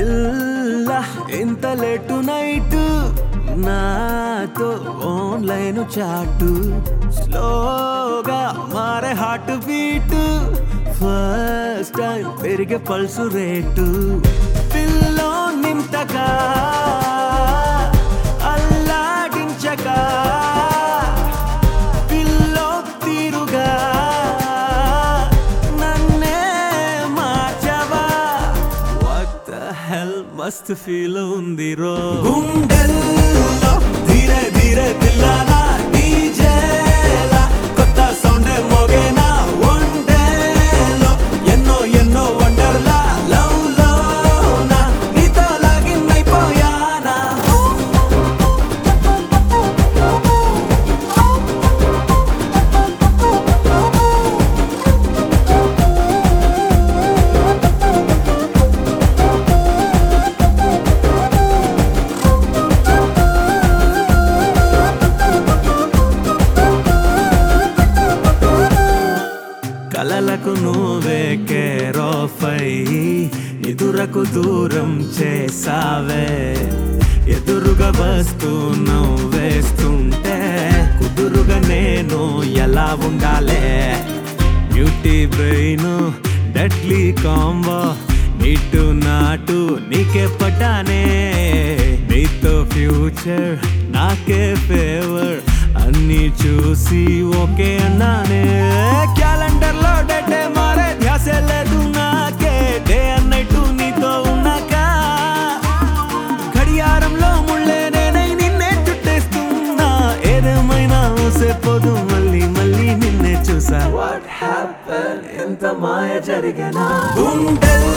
పిల్ల ఎంత late night నాతో ఆన్లైన్ చాటు స్లోగా మారే హార్ట్ బీట్ ఫస్ట్ టైం పెరిగే పల్సు రేటు పిల్లో నింతగా అల్లాడించగా పిల్లో తీరుగా నన్నే మార్చవా వాట్ ద హెల్ మస్త్ ఫీల్ ఉంది రో గుండెల్లో ధీరే ధీరే తిల్లానా డీజేలా కొత్త సౌండ్ మోగేనా ఒంటేలో ఎన్నో ఎన్నో వండర్లా లవ్ లోనా నీతో లాగిన్ అయిపోయానా కలలకు నువ్వే కేరోఫై ఎదురకు దూరం చేసావే ఎదురుగా వస్తూ నవ్వేస్తుంటే కుదురుగా నేను ఎలా ఉండాలే beauty brain deadly combo neat నాటు నీకే పటానే నీతో ఫ్యూచర్ నాకే ఫేవర్ అన్ని చూసి ఓకే అన్నానే క్యాలెండర్ లో డేటే మారే ధ్యాస లేదు నాకే డే అన్నట్టు నీతో ఉన్నాక గడియారంలో ముళ్ళే నేనై నిన్నే చుట్టేస్తున్నా ఏదేమైనా సేపోదు మళ్ళీ మళ్ళీ నిన్నే చూసా వాట్ హ్యాపెన్ ఎంత మాయ జరిగినా గుండెల్